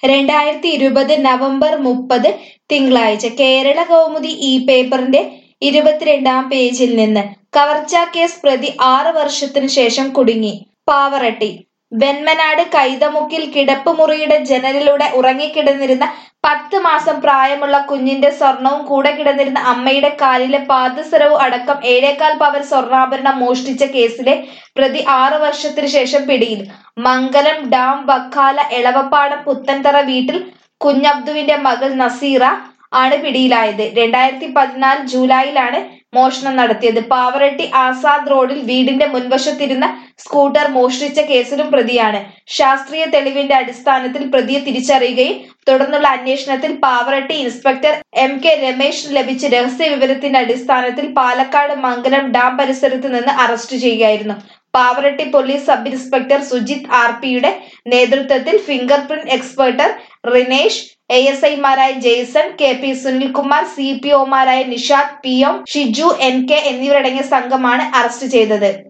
രണ്ടായിരത്തി ഇരുപത് നവംബർ മുപ്പത് തിങ്കളാഴ്ച കേരള കൗമുദി ഈ പേപ്പറിന്റെ ഇരുപത്തിരണ്ടാം പേജിൽ നിന്ന് കവർച്ചാ കേസ് പ്രതി ആറ് വർഷത്തിനു ശേഷം കുടുങ്ങി പാവറട്ടി വെന്മനാട് കൈതമുക്കിൽ കിടപ്പുമുറിയുടെ ജനലിലൂടെ ഉറങ്ങിക്കിടന്നിരുന്ന പത്ത് മാസം പ്രായമുള്ള കുഞ്ഞിന്റെ സ്വർണവും കൂടെ കിടന്നിരുന്ന അമ്മയുടെ കാലിലെ പാദസരവും അടക്കം ഏഴേകാൽ പവൻ സ്വർണ്ണാഭരണം മോഷ്ടിച്ച കേസിലെ പ്രതി ആറു വർഷത്തിനു ശേഷം പിടിയിൽ മംഗലം ഡാം വക്കാല എളവപ്പാടം പുത്തൻതറ വീട്ടിൽ കുഞ്ഞബ്ദുവിന്റെ മകൾ നസീറ ആണ് പിടിയിലായത് രണ്ടായിരത്തി പതിനാല് ജൂലൈയിലാണ് മോഷണം നടത്തിയത് പാവറട്ടി ആസാദ് റോഡിൽ വീടിന്റെ മുൻവശത്തിരുന്ന സ്കൂട്ടർ മോഷ്ടിച്ച കേസിലും പ്രതിയാണ് ശാസ്ത്രീയ തെളിവിന്റെ അടിസ്ഥാനത്തിൽ പ്രതിയെ തിരിച്ചറിയുകയും തുടർന്നുള്ള അന്വേഷണത്തിൽ Pavaratty inspector M K Ramesh ലഭിച്ച രഹസ്യ വിവരത്തിന്റെ അടിസ്ഥാനത്തിൽ പാലക്കാട് മംഗലം ഡാം പരിസരത്ത് നിന്ന് അറസ്റ്റ് ചെയ്യുകയായിരുന്നു Pavaratty police sub inspector Sujith R പിയുടെ നേതൃത്വത്തിൽ ഫിംഗർ പ്രിന്റ് എക്സ്പെർട്ടർ റിനേഷ് എ എസ് ഐമാരായ Jaison K P Sunilkumar C P ഒമാരായ Nishad P M Shiju N K എന്നിവരടങ്ങിയ സംഘമാണ് അറസ്റ്റ് ചെയ്തത്